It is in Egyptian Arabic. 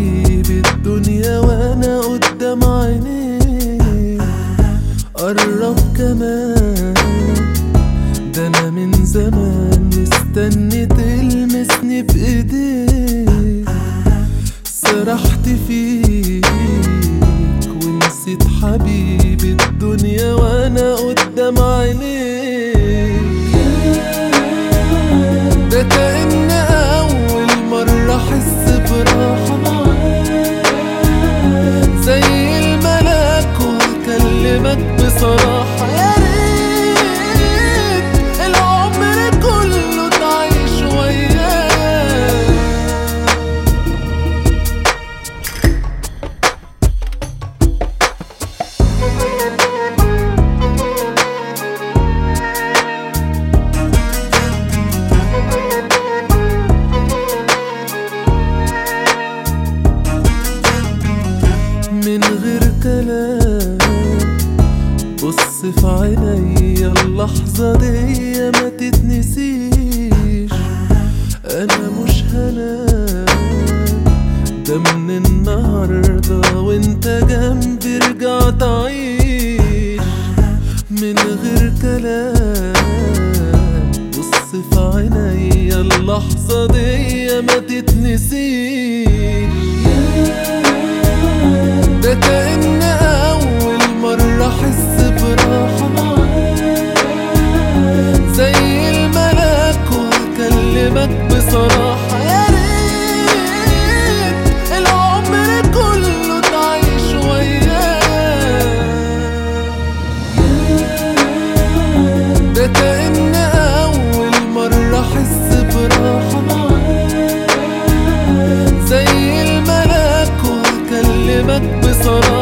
حبيبي الدنيا وانا قدام عينيك قرب كمان ده انا من زمان مستني تلمسني بايديك سرحت فيك ونسيت حبيبي الدنيا وانا قدام عينيك ده كأن أول مرة أحس براحة معاك زي الملاك وأكلمك بصراحة يا ريت العمر كله تعيش وياك من غير كلام بص في عينيا اللحظة دي ما تتنسيش أنا مش هنام ده من النهاردة وانت جنبي رجعت أعيش من غير كلام بص في عينيا اللحظة دي ما تتنسيش ده كأن أول مرة أحس براحة معاك زي الملاك وأكلمك بصراحة يا ريت العمر كله تعيش وياك ده كأن أول مرة أحس براحة معاك زي الملاك وأكلمك بصراحة